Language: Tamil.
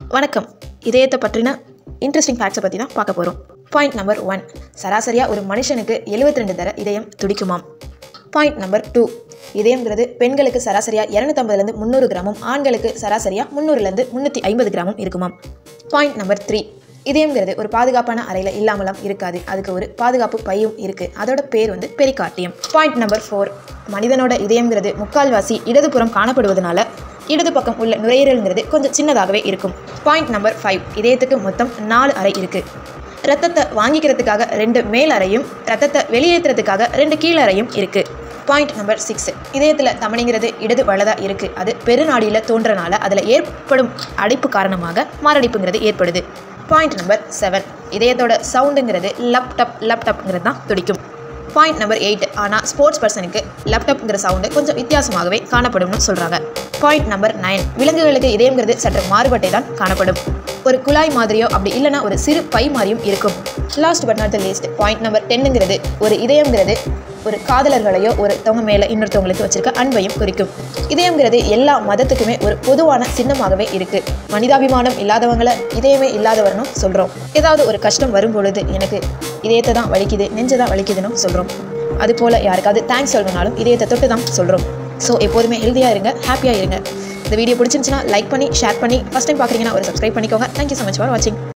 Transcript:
வணக்கம் இதயத்தை பற்றின இன்ட்ரெஸ்டிங் ஃபேக்ட்ஸை பற்றி தான் பார்க்க போகிறோம் பாயிண்ட் நம்பர் ஒன் சராசரியாக ஒரு மனுஷனுக்கு 72 ரெண்டு தர இதயம் துடிக்குமாம் பாயிண்ட் நம்பர் டூ இதயம்ங்கிறது பெண்களுக்கு சராசரியாக இரநூத்தம்பதுலேருந்து முந்நூறு கிராமும் ஆண்களுக்கு சராசரியாக முந்நூறுலேருந்து முந்நூற்றி ஐம்பது கிராமும் இருக்குமாம் பாயிண்ட் நம்பர் த்ரீ இதயம்ங்கிறது ஒரு பாதுகாப்பான அறையில் இல்லாமலாம் இருக்காது அதுக்கு ஒரு பாதுகாப்பு பையும் இருக்குது அதோட பேர் வந்து பெரிகார்டியம் பாயிண்ட் நம்பர் ஃபோர் மனிதனோட இதயம்ங்கிறது முக்கால்வாசி இடதுபுறம் காணப்படுவதனால இடது பக்கம் உள்ள நுரையீரல்ங்கிறது கொஞ்சம் சின்னதாகவே இருக்கும் பாயிண்ட் நம்பர் ஃபைவ் இதயத்துக்கு மொத்தம் நாலு அறை இருக்குது ரத்தத்தை வாங்கிக்கிறதுக்காக ரெண்டு மேல் அறையும் ரத்தத்தை வெளியேற்றுறதுக்காக ரெண்டு கீழ் அறையும் இருக்குது பாயிண்ட் நம்பர் சிக்ஸ் இதயத்தில் தமணிங்கிறது இடது வலதாக இருக்குது அது பெருநாடியில் தோன்றனால அதில் ஏற்படும் அடைப்பு காரணமாக மாரடைப்புங்கிறது ஏற்படுது பாயிண்ட் நம்பர் செவன் இதயத்தோட சவுண்டுங்கிறது லப்டப் லப்டப்ங்கிறது தான் துடிக்கும் பாயிண்ட் நம்பர் எயிட் ஆனால் ஸ்போர்ட்ஸ் பர்சனுக்கு லேப்டாப்ங்கிற சவுண்டு கொஞ்சம் வித்தியாசமாகவே காணப்படும்னு சொல்கிறாங்க பாயிண்ட் நம்பர் நைன் விலங்குகளுக்கு இதயங்கிறது சற்று மாறுபட்டே தான் காணப்படும் ஒரு குழாய் மாதிரியோ அப்படி இல்லைன்னா ஒரு சிறு பை மாதிரியும் இருக்கும் last but not the least point number டென்னுங்கிறது ஒரு இதயங்கிறது ஒரு காதலர்களையோ ஒருத்தவங்க மேலே இன்னொருத்தவங்களுக்கு வச்சிருக்க அன்பையும் குறிக்கும் இதயங்கிறது எல்லா மதத்துக்குமே ஒரு பொதுவான சின்னமாகவே இருக்கு மனிதாபிமானம் இல்லாதவங்களை இதயமே இல்லாதவர்னும் சொல்கிறோம் ஏதாவது ஒரு கஷ்டம் வரும் பொழுது எனக்கு இதயத்தை தான் வலிக்குது நெஞ்சு தான் வலிக்குதுன்னு சொல்கிறோம் அது போல் யாருக்காவது தேங்க்ஸ் சொல்லணும்னாலும் இதயத்தை தொட்டு தான் சொல்கிறோம் ஸோ எப்போதுமே ஹெல்த்தியாக இருங்க ஹாப்பியாக இருங்க இந்த வீடியோ பிடிச்சிருந்துச்சுன்னா லைக் பண்ணி ஷேர் பண்ணி ஃபஸ்ட் டைம் பார்க்குறீங்கன்னா ஒரு சப்ஸ்கிரைப் பண்ணிக்கோங்க தேங்க்யூ ஸோ மச் ஃபார் வாட்சிங்